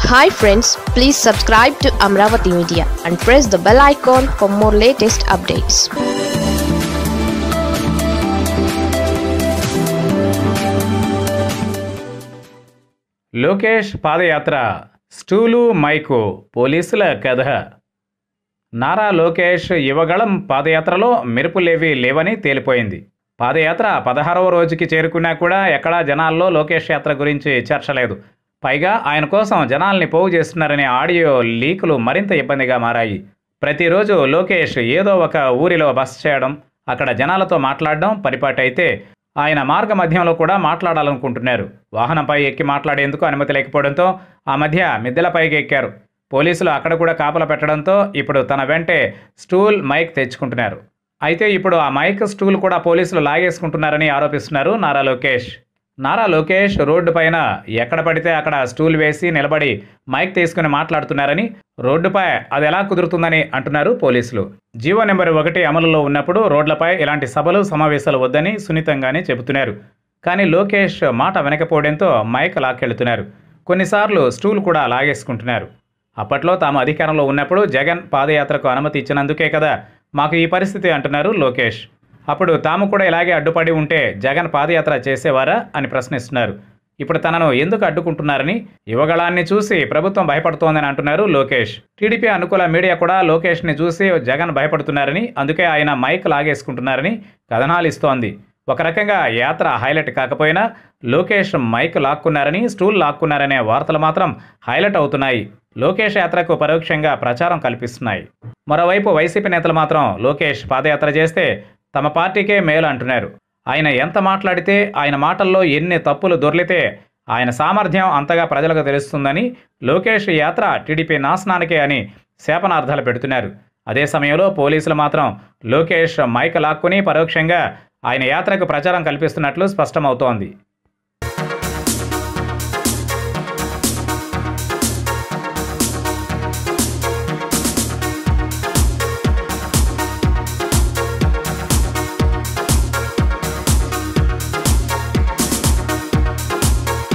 hi friends please subscribe to Amaravati media and press the bell icon for more latest updates Lokesh padayatra stool mike పోలీసుల కథ నారా లోకేష్ యువగళం పాదయాత్రలో మెరుపులేవి లేవని తేలిపోయింది పాదయాత్ర పదహారవ రోజుకి చేరుకున్నా కూడా ఎక్కడా జనాల్లో లోకేష్ యాత్ర గురించి చర్చ లేదు పైగా ఆయన కోసం జనాల్ని పోగు చేస్తున్నారనే ఆడియో లీకులు మరింత ఇబ్బందిగా మారాయి ప్రతిరోజు లోకేష్ ఏదో ఒక ఊరిలో బస చేయడం అక్కడ జనాలతో మాట్లాడడం పరిపాటి అయితే ఆయన మార్గ మధ్యంలో కూడా మాట్లాడాలనుకుంటున్నారు వాహనంపై ఎక్కి మాట్లాడేందుకు అనుమతి లేకపోవడంతో ఆ మధ్య మిద్దెలపైకి ఎక్కారు పోలీసులు అక్కడ కూడా కాపలా పెట్టడంతో ఇప్పుడు తన వెంటే స్టూల్ మైక్ తెచ్చుకుంటున్నారు అయితే ఇప్పుడు ఆ మైక్ స్టూల్ కూడా పోలీసులు లాగేసుకుంటున్నారని ఆరోపిస్తున్నారు నారా లోకేష్ నారా లోకేష్ రోడ్డు పైన ఎక్కడ పడితే అక్కడ స్టూల్ వేసి నిలబడి మైక్ తీసుకుని మాట్లాడుతున్నారని రోడ్డుపై అది ఎలా కుదురుతుందని అంటున్నారు పోలీసులు జీవో నెంబర్ ఒకటి అమలులో ఉన్నప్పుడు రోడ్లపై ఇలాంటి సభలు సమావేశాలు వద్దని సున్నితంగానే చెబుతున్నారు కానీ లోకేష్ మాట వెనకపోవడంతో మైక్ లాక్కెళ్తున్నారు కొన్నిసార్లు స్టూల్ కూడా లాగేసుకుంటున్నారు అప్పట్లో తాము అధికారంలో ఉన్నప్పుడు జగన్ పాదయాత్రకు అనుమతి ఇచ్చినందుకే కదా మాకు ఈ పరిస్థితి అంటున్నారు లోకేష్ అప్పుడు తాము కూడా ఇలాగే అడ్డుపడి ఉంటే జగన్ పాదయాత్ర చేసేవారా అని ప్రశ్నిస్తున్నారు ఇప్పుడు తనను ఎందుకు అడ్డుకుంటున్నారని యువగళాన్ని చూసి ప్రభుత్వం భయపడుతోందని అంటున్నారు లోకేష్ టీడీపీ అనుకూల మీడియా కూడా లోకేష్ని చూసి జగన్ భయపడుతున్నారని అందుకే ఆయన మైక్ లాగేసుకుంటున్నారని కథనాలు ఇస్తోంది ఒక రకంగా యాత్ర హైలైట్ కాకపోయినా లోకేష్ మైక్ లాక్కున్నారని స్టూల్ లాక్కున్నారనే వార్తలు మాత్రం హైలైట్ అవుతున్నాయి లోకేష్ యాత్రకు పరోక్షంగా ప్రచారం కల్పిస్తున్నాయి మరోవైపు వైసీపీ నేతలు మాత్రం లోకేష్ పాదయాత్ర చేస్తే తమ పార్టీకే మేలు అంటున్నారు ఆయన ఎంత మాట్లాడితే ఆయన మాటల్లో ఎన్ని తప్పులు దొర్లితే ఆయన సామర్థ్యం అంతగా ప్రజలకు తెలుస్తుందని లోకేష్ యాత్ర టీడీపీ నాశనానికే అని శాపనార్థాలు పెడుతున్నారు అదే సమయంలో పోలీసులు మాత్రం లోకేష్ మైక్ లాక్కుని పరోక్షంగా ఆయన యాత్రకు ప్రచారం కల్పిస్తున్నట్లు స్పష్టమవుతోంది